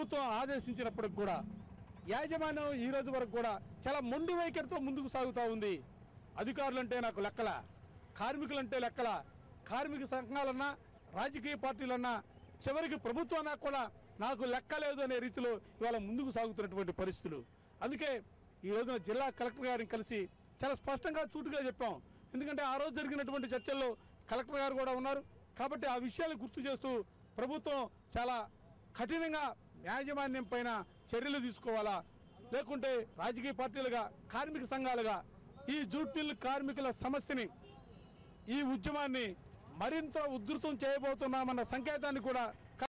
ప్రభుత్వం ఆదేశించినప్పటికి కూడా యాజమాన్యం ఈ రోజు వరకు కూడా చాలా మొండి వైఖరితో ముందుకు సాగుతూ ఉంది అధికారులంటే నాకు లెక్కల కార్మికులంటే లెక్కల కార్మిక సంఘాలన్నా రాజకీయ పార్టీలన్నా చివరికి ప్రభుత్వానికి కూడా నాకు లెక్క లేదు అనే రీతిలో ఇవాళ ముందుకు సాగుతున్నటువంటి పరిస్థితులు అందుకే ఈ రోజున జిల్లా కలెక్టర్ గారిని కలిసి చాలా స్పష్టంగా చూటుగా చెప్పాం ఎందుకంటే ఆ రోజు జరిగినటువంటి చర్చల్లో కలెక్టర్ గారు కూడా ఉన్నారు కాబట్టి ఆ విషయాలు గుర్తు చేస్తూ ప్రభుత్వం చాలా కఠినంగా యాజమాన్యం పైన చర్యలు తీసుకోవాలా లేకుంటే రాజకీయ పార్టీలుగా కార్మిక సంఘాలుగా ఈ జూట్ మిల్ కార్మికుల సమస్యని ఈ ఉద్యమాన్ని మరింత ఉధృతం చేయబోతున్నామన్న సంకేతాన్ని కూడా